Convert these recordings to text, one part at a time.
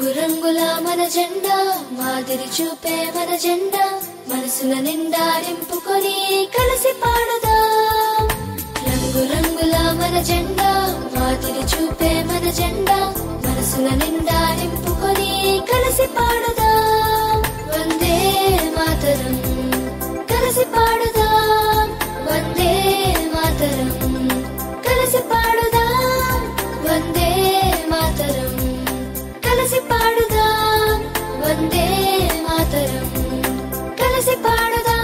రంగు రంగుల మన జెండా మాదిరి చూపే మన జెండా మనసుల నిండా నింపుకొని కలిసి పాడుదాం రంగు రంగుల మన జెండా మాదిరి చూపే మన జెండా మనసుల నిండా నింపుకొని కలిసి పాడుదాం వందే మాతరం కలిసి పాడుదాం వందే మాతరం కలిసి పాడుదాం వందే మాతరం కలిసి పాడుదాం వందే మాతరం కలిసి పాడుదాం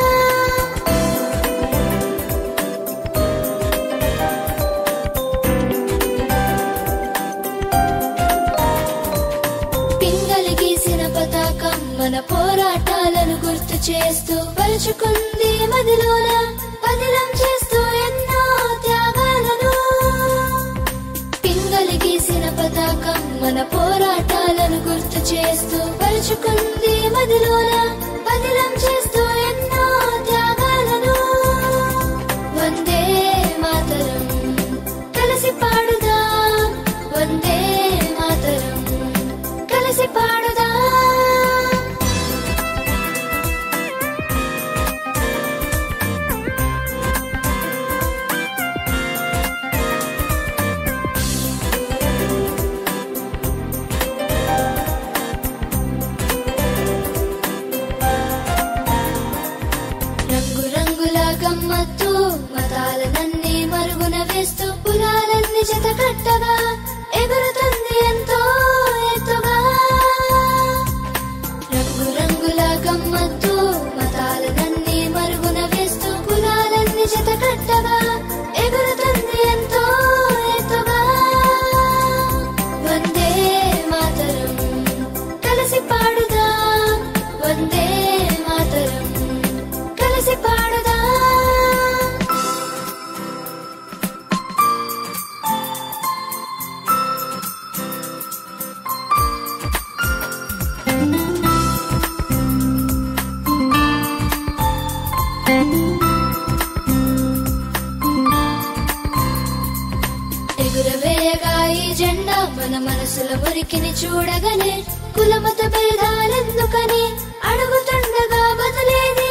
పింగలి గీసిన పతాకం మన పోరాటాలను గుర్తు చేస్తూ పలుచుకుంది మదిలోన పదిలం చేస్తూ ఎన్నో త్యాగాలను పింగలి గీసిన పతాకం మన పోరాటాలను గుర్తు చేస్తూ పలుచుకుంది మదిలోన పదిలం చేస్తూ ఎన్నో త్యాగాలను వందే మాతరం కలిసి పాడుదాం వందే మాతరం కలిసి పాడుదాం రంగు రంగుల గమ్మత్తు మతాలనన్నీ మరుగున వేస్తూ పురాలన్నీ జత కట్టగా ఎగురుతుంది ఎంతో ఎత్తుగా రంగు రంగుల గమ్మత్తు మతాలనన్నీ మరుగున వేస్తూ పురాలన్నీ జత కట్టగా ఎగురుతుంది ఎంతో ఎత్తుగా వందే మాతరం కలిసి పాడుదాం వందే మాతరం కలిసి పాడుదాం ఎగురవేయగా ఈ జెండా మన మనసుల మురికిని చూడగానే కులమత భేదాలెందుకని అడుగుతుండగా బదులేది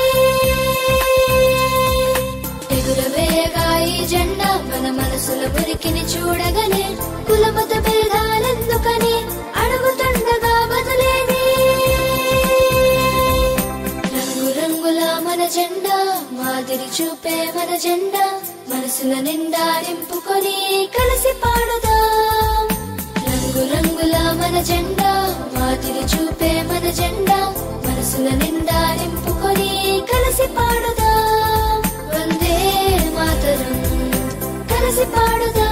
ఎగురవేయగా ఈ జెండా మన మనసుల మురికిని చూడగానే కులమత భేదాలెందుకని అడుగుతుండగా బదులేది రంగు రంగుల మన జెండా మాదిరి చూపే మన జెండా మనసుల నిండా నింపుకొని కలిసి పాడుదాం రంగు రంగుల మన జెండా మాదిరి చూపే మన జెండా మనసుల నిండా నింపుకొని కలిసి పాడుదాం వందే మాతరం కలిసి పాడుదాం